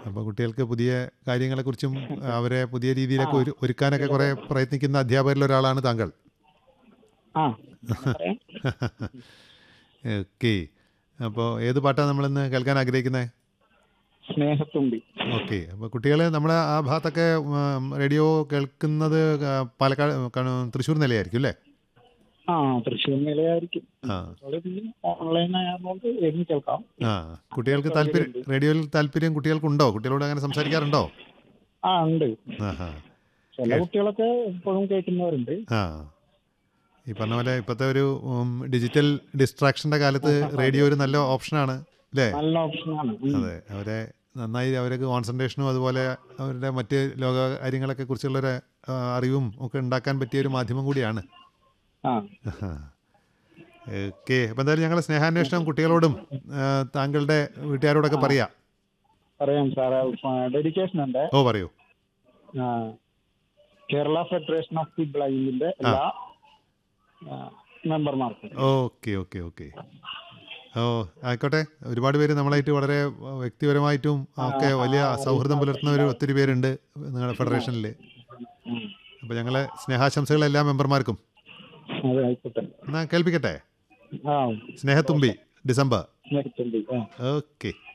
അപ്പോൾ കുട്ടികൾക്ക് പുതിയ കാര്യങ്ങളെക്കുറിച്ചും അവരെ പുതിയ രീതിയിലൊക്കെ ഒരു ഒരുക്കാനൊക്കെ കുറേ പ്രയത്നിക്കുന്ന അധ്യാപകരിൽ ഒരാളാണ് താങ്കൾ ആ പറയാം. ഓക്കെ അപ്പോൾ ഏത് പാട്ടാണ് നമ്മളിന്ന് കേൾക്കാൻ ആഗ്രഹിക്കുന്നത് സ്നേഹത്തുമ്പി ഓക്കെ അപ്പോൾ കുട്ടികൾ നമ്മുടെ ആ ഭാഗത്തൊക്കെ ഉം, റേഡിയോ കേൾക്കുന്നത് ആ, പാലക്കാട് കണ്ണൂ- തൃശ്ശൂർ നിലയായിരിക്കും അല്ലേ ആ തൃശ്ശൂർ നിലയായിരിക്കും ആ അവിടെ പിന്നെ ഓൺലൈൻ ആയതുകൊണ്ട് എഴുതി കേൾക്കാം ആ കുട്ടികൾക്ക് താല്പര്യം റേഡിയോയിൽ താല്പര്യം കുട്ടികൾക്കുണ്ടോ കുട്ടികളോട് അങ്ങനെ സംസാരിക്കാറുണ്ടോ ആ ഉണ്ട് ആഹാ ചില കുട്ടികളൊക്കെ എപ്പോഴും കേൾക്കുന്നവരുണ്ട് ആ ഈ പറഞ്ഞ പോലെ ഇപ്പോഴത്തെ ഒരു ഉം, ഡിജിറ്റൽ ഡിസ്ട്രാക്ഷൻ്റെ കാലത്ത് റേഡിയോ ഒരു നല്ല ഓപ്ഷനാണ് അല്ലേ നല്ല ഓപ്ഷനാണ് ഉം. അതെ അവരെ നന്നായി അവർക്ക് കോൺസെൻട്രേഷനും അതുപോലെ അവരുടെ മറ്റ് ലോക കാര്യങ്ങളൊക്കെ കുറിച്ചുള്ളൊരു ആ, അറിവും ഒക്കെ ഉണ്ടാക്കാൻ പറ്റിയ ഒരു മാധ്യമം കൂടിയാണ് ആ ഓക്കെ അപ്പം എന്തായാലും ഞങ്ങളുടെ സ്നേഹാന്വേഷണം കുട്ടികളോടും ആ, താങ്കളുടെ വീട്ടുകാരോടൊക്കെ പറയാം പറയാം സാറേ ഡെഡിക്കേഷൻ ഉണ്ട് ഓ പറയൂ ആ, കേരള ഫെഡറേഷൻ ഓഫ് ദി ബ്ലൈൻഡിന്റെ എല്ലാ ആ, മെമ്പർമാർക്കും ഓക്കെ ഓക്കെ ഓക്കെ ഓ ആയിക്കോട്ടെ ഒരുപാട് പേര് നമ്മളായിട്ട് വളരെ വ്യക്തിപരമായിട്ടും ഒക്കെ വലിയ സൗഹൃദം പുലർത്തുന്ന ഒരു ഒത്തിരി പേരുണ്ട് നിങ്ങളുടെ ഫെഡറേഷനിൽ ഉം. അപ്പോൾ ഞങ്ങളെ സ്നേഹാശംസകൾ എല്ലാ മെമ്പർമാർക്കും അതെ ആയിക്കോട്ടെ എന്നാൽ കേൾപ്പിക്കട്ടെ ആ സ്നേഹത്തുമ്പി ഡിസംബർ സ്നേഹത്തുമ്പി ആ ഓക്കെ